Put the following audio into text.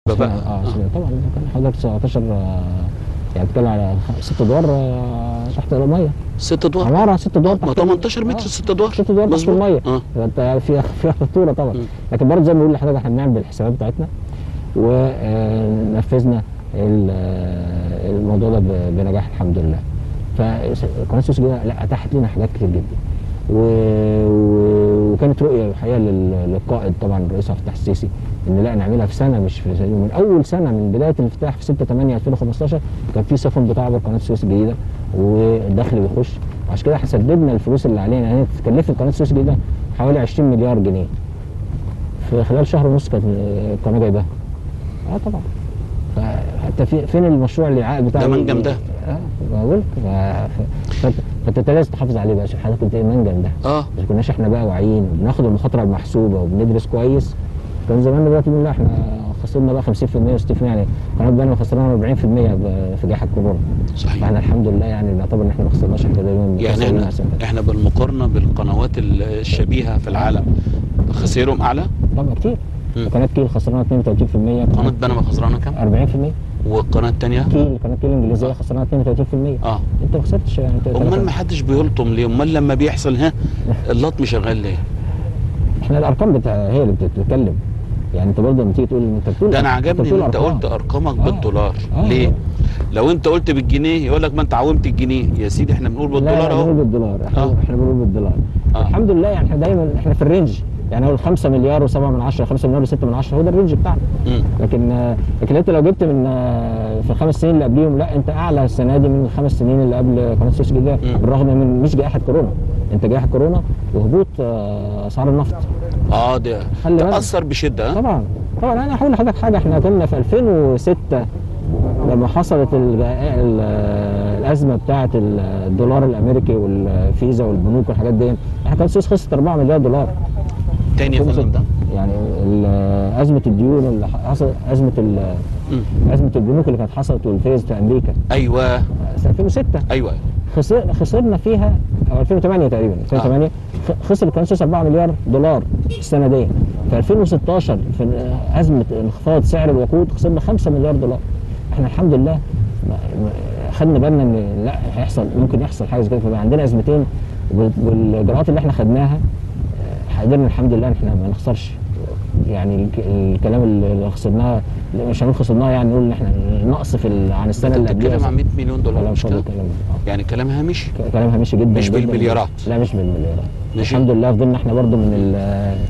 بقى اه سنين. طبعا كان حضرتك 19 آه، يعني بتتكلم على خ- ست ادوار آه، تحت الميه ست ادوار عماره ست ادوار ما تحت 18 متر آه. ست ادوار ست ادوار تحت مظبوط. الميه اه فانت فيها فيها خطوره طبعا مم. لكن برضه زي ما بقول لحضرتك احنا بنعمل بالحسابات بتاعتنا ونفذنا الموضوع ده ب- بنجاح الحمد لله فقناه السويس الجديده لا اتاحت لنا حاجات كتير جدا و... و- وكانت رؤيه الحقيقه لل- للقائد طبعا الرئيس عبد الفتاح السيسي ان لا نعملها في سنه مش في سنة. من اول سنه من بدايه الافتتاح في 6 8 2015 كان في سفن بتعبر قناه السويس الجديده والدخل بيخش وعشان كده احنا سددنا الفلوس اللي علينا يعني كلفت قناه السويس الجديده حوالي 20 مليار جنيه في خلال شهر ونص كانت القناه جايباها اه طبعا فحتى في فين المشروع الاعاء بتاع ده منجم ده. اه بقول لك ف- ف- فانت لازم تحافظ عليه بقى عشان حضرتك قلت ايه المنجم ده اه ما كناش احنا بقى واعيين وبناخد المخاطره المحسوبه وبندرس كويس كان زماننا دلوقتي بنقول لا احنا خسرنا بقى 50% و60% يعني قناه بنا خسرنا 40% ب- في جائحه كورونا صحيح فاحنا الحمد لله يعني نعتبر ان احنا ما خسرناش احنا دايما يعني مكسبين احنا أحسن. احنا بالمقارنه بالقنوات الشبيهه في العالم خسائرهم اعلى طبعا كتير مم. قناه كيل خسرنا 32% قناه بنما خسرانه كام 40% والقناه الثانيه كيل قناه كيل الانجليزيه خسرنا 32% اه انت ما خسرتش يعني انت امال ما حدش بيلطم ليه امال لما بيحصل ها اللطم شغال ليه احنا الارقام بتاع هي اللي بتتكلم يعني انت برضه لما تيجي تقول انت بتقول ده انا أنت عجبني بتقول ان انت أرقام. قلت ارقامك آه. بالدولار آه. ليه لو انت قلت بالجنيه يقول لك ما انت عومت الجنيه يا سيدي احنا بنقول لا بالدولار لا بنقول اهو بالدولار احنا آه. احنا بنقول بالدولار آه. الحمد لله يعني احنا دايما احنا في الرينج يعني هو 5 مليار و7 من 10 5 مليار و6 من 10 هو ده الرينج بتاعنا مم. لكن آه، لكن انت لو جبت من آه، في الخمس سنين اللي قبليهم لا انت اعلى السنه دي من الخمس سنين اللي قبل قناه السويس الجديده مم. بالرغم من مش جائحه كورونا انت جائحه كورونا وهبوط آه، اسعار النفط اه ده خلي بالك. تاثر بشده ها طبعا طبعا انا هقول لحضرتك حاجه احنا كنا في 2006 لما حصلت ال- ال- الازمه بتاعه الدولار الامريكي والفيزا والبنوك والحاجات دي احنا كان السويس خسرت 4 مليار دولار تاني يا فندم ده يعني ال- ازمه الديون اللي حصلت ازمه ال- مم. ازمه البنوك اللي كانت حصلت والفيز في امريكا ايوه في 2006 ايوه خسر خسرنا فيها او 2008 تقريبا 2008 خ- خسر كان السويس 4 مليار دولار السنه دي في 2016 في ازمه انخفاض سعر الوقود خسرنا 5 مليار دولار احنا الحمد لله ما- ما- خدنا بالنا ان لا هيحصل ممكن يحصل حاجه زي كده فبقى عندنا ازمتين وال- والاجراءات اللي احنا خدناها آه، قدرنا الحمد لله ان احنا ما نخسرش يعني الك- الكلام اللي خسرناه اللي مش هنقول خسرناه يعني نقول ان احنا نقص في ال- عن السنه انت اللي قبلها بتتكلم عن 100 مليون دولار كلام مش فاضي كده كلام آه. يعني كلام هامشي كلام هامشي جدا مش جداً. بالمليارات. لا مش بالمليارات ماشي. الحمد لله فضلنا احنا برضو من ال